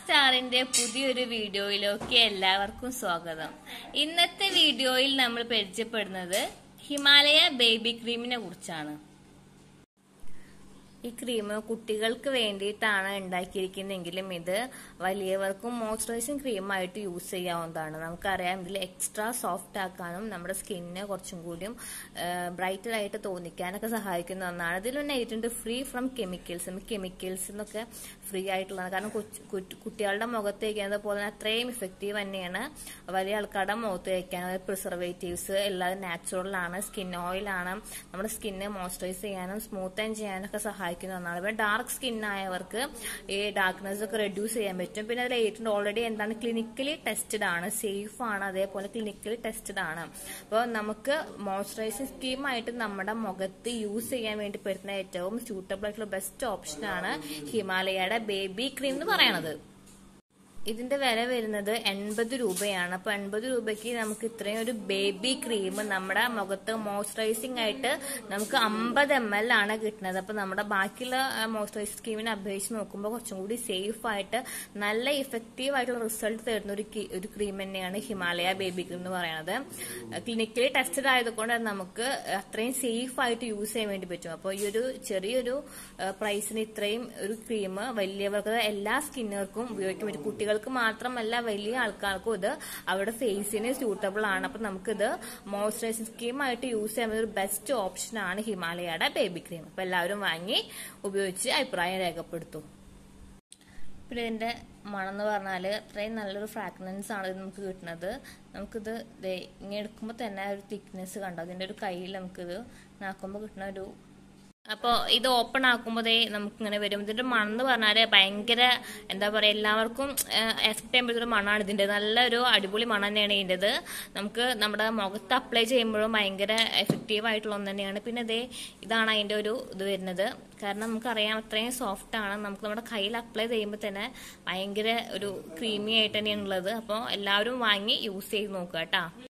സ്റ്റാറിന്റെ പുതിയൊരു വീഡിയോയിലേക്ക് എല്ലാവർക്കും സ്വാഗതം ഇന്നത്തെ വീഡിയോയിൽ നമ്മൾ പരിചയപ്പെടുന്നത് ഹിമാലയ ബേബി ക്രീമിനെ കുറിച്ചാണ് ഈ ക്രീം കുട്ടികൾക്ക് വേണ്ടിയിട്ടാണ് ഉണ്ടാക്കിയിരിക്കുന്നതെങ്കിലും ഇത് വലിയവർക്കും മോയ്സ്ചറൈസിങ് ക്രീമായിട്ട് യൂസ് ചെയ്യാവുന്നതാണ് നമുക്കറിയാം ഇതിൽ എക്സ്ട്രാ സോഫ്റ്റ് ആക്കാനും നമ്മുടെ സ്കിന്നിനെ കുറച്ചും കൂടിയും ബ്രൈറ്റഡ് ആയിട്ട് തോന്നിക്കാനൊക്കെ സഹായിക്കുന്ന ഒന്നാണ് ഇതിൽ നെയ്റ്റുണ്ട് ഫ്രീ ഫ്രം കെമിക്കൽസ് കെമിക്കൽസ് എന്നൊക്കെ ഫ്രീ ആയിട്ടുള്ളതാണ് കാരണം കൊച്ചു- കുട്ടി- കുട്ടികളുടെ മുഖത്ത് തേക്കുന്നത് പോലെ തന്നെ അത്രയും ഇഫക്റ്റീവ് തന്നെയാണ് വലിയ ആൾക്കാരുടെ മുഖത്ത് തേക്കാൻ അതായത് പ്രിസർവേറ്റീവ്സ് എല്ലാം നാച്ചുറൽ ആണ് സ്കിൻ ഓയിൽ ആണ് നമ്മുടെ സ്കിന്നെ മോയ്സ്ചറൈസ് ചെയ്യാനും സ്മൂത്ത് ആൻഡ് ചെയ്യാനൊക്കെ സഹായിക്കുന്ന ഒന്നാണ് ഇപ്പൊ ഡാർക്ക് സ്കിൻ ആയവർക്ക് ഈ ഡാർക്ക്നെസ് ഒക്കെ റെഡ്യൂസ് ചെയ്യാൻ പറ്റും പിന്നെ അതിൽ ഏറ്റവും ഓൾറെഡി എന്താണ് ക്ലിനിക്കലി ടെസ്റ്റഡ് ആണ് സേഫ് ആണ് അതേപോലെ ക്ലിനിക്കലി ടെസ്റ്റഡ് ആണ് അപ്പോൾ നമുക്ക് മോയ്സ്ചറൈസിങ് സ്കീമായിട്ട് നമ്മുടെ മുഖത്ത് യൂസ് ചെയ്യാൻ വേണ്ടി പറ്റുന്ന ഏറ്റവും സ്യൂട്ടബിൾ ആയിട്ടുള്ള ബെസ്റ്റ് ഓപ്ഷനാണ് ഹിമാലയയുടെ ബേബി ക്രീം എന്ന് പറയണത് ഇതിന്റെ വില വരുന്നത് എൺപത് രൂപയാണ് അപ്പൊ എൺപത് രൂപയ്ക്ക് നമുക്ക് ഇത്രയും ഒരു ബേബി ക്രീം നമ്മുടെ മുഖത്ത് മോയ്സ്ചറൈസിംഗ് ആയിട്ട് നമുക്ക് അമ്പത് എം എൽ ആണ് കിട്ടുന്നത് അപ്പൊ നമ്മുടെ ബാക്കിയുള്ള മോയ്സ്ചറൈസിംഗ് സ്കീമിനെ അപേക്ഷിച്ച് നോക്കുമ്പോൾ കുറച്ചും കൂടി സേഫ് ആയിട്ട് നല്ല ഇഫക്റ്റീവ് ആയിട്ടുള്ള റിസൾട്ട് തരുന്ന ഒരു കി- ഒരു ക്രീം തന്നെയാണ് ഹിമാലയ ബേബി ക്രീം എന്ന് പറയുന്നത് ക്ലിനിക്കലി ടെസ്റ്റഡ് ആയതുകൊണ്ട് നമുക്ക് അത്രയും സേഫ് ആയിട്ട് യൂസ് ചെയ്യാൻ വേണ്ടി പറ്റും അപ്പോൾ ഈ ഒരു ചെറിയൊരു പ്രൈസിന് ഇത്രയും ഒരു ക്രീം വലിയവർക്ക് എല്ലാ സ്കിന്നുകൾക്കും ഉപയോഗിക്കാൻ പറ്റും കുട്ടികൾക്ക് മാത്രമല്ല വലിയ ആൾക്കാർക്കും ഇത് അവരുടെ ഫേസിന് സ്യൂട്ടബിൾ ആണ് അപ്പൊ നമുക്കിത് മോയ്സ്ചറൈസിംഗ് സ്കീം ആയിട്ട് യൂസ് ചെയ്യാൻ പറ്റുന്ന ഒരു ബെസ്റ്റ് ഓപ്ഷൻ ആണ് ഹിമാലയയുടെ ബേബി ക്രീം അപ്പൊ എല്ലാവരും വാങ്ങി ഉപയോഗിച്ച് അഭിപ്രായം രേഖപ്പെടുത്തും പിന്നെ ഇതിന്റെ മണം എന്ന് പറഞ്ഞാൽ അത്രയും നല്ലൊരു ഫ്രാഗ്രൻസ് ആണ് ഇത് നമുക്ക് കിട്ടുന്നത് നമുക്കിത് ദേ ഇങ്ങനെ എടുക്കുമ്പോൾ തന്നെ ആ ഒരു തിക്നെസ് കണ്ടോ അതിന്റെ ഒരു കയ്യിൽ നമുക്കിത് നാക്കുമ്പോൾ കിട്ടുന്ന ഒരു അപ്പോൾ ഇത് ഓപ്പൺ ആക്കുമ്പോൾ ദേ നമുക്ക് ഇങ്ങനെ വരും ഇതിന്റെ മണം എന്ന് പറഞ്ഞാൽ ഭയങ്കര എന്താ പറയുക എല്ലാവർക്കും എഫക്ട് ചെയ്യാൻ പറ്റുന്ന മണമാണ് ഇതിന്റെ നല്ലൊരു അടിപൊളി മണം തന്നെയാണ് ഇതിൻ്റെത് നമുക്ക് നമ്മുടെ മുഖത്ത് അപ്ലൈ ചെയ്യുമ്പോഴും ഭയങ്കര എഫക്റ്റീവ് ആയിട്ടുള്ള ഒന്ന് തന്നെയാണ് പിന്നെ ദേ ഇതാണ് അതിന്റെ ഒരു ഇത് വരുന്നത് കാരണം നമുക്കറിയാം അത്രയും സോഫ്റ്റ് ആണ് നമുക്ക് നമ്മുടെ കയ്യിൽ അപ്ലൈ ചെയ്യുമ്പോൾ തന്നെ ഭയങ്കര ഒരു ക്രീമി ആയിട്ട് തന്നെയാണ് ഉള്ളത് അപ്പോൾ എല്ലാവരും വാങ്ങി യൂസ് ചെയ്ത് നോക്കുക കേട്ടോ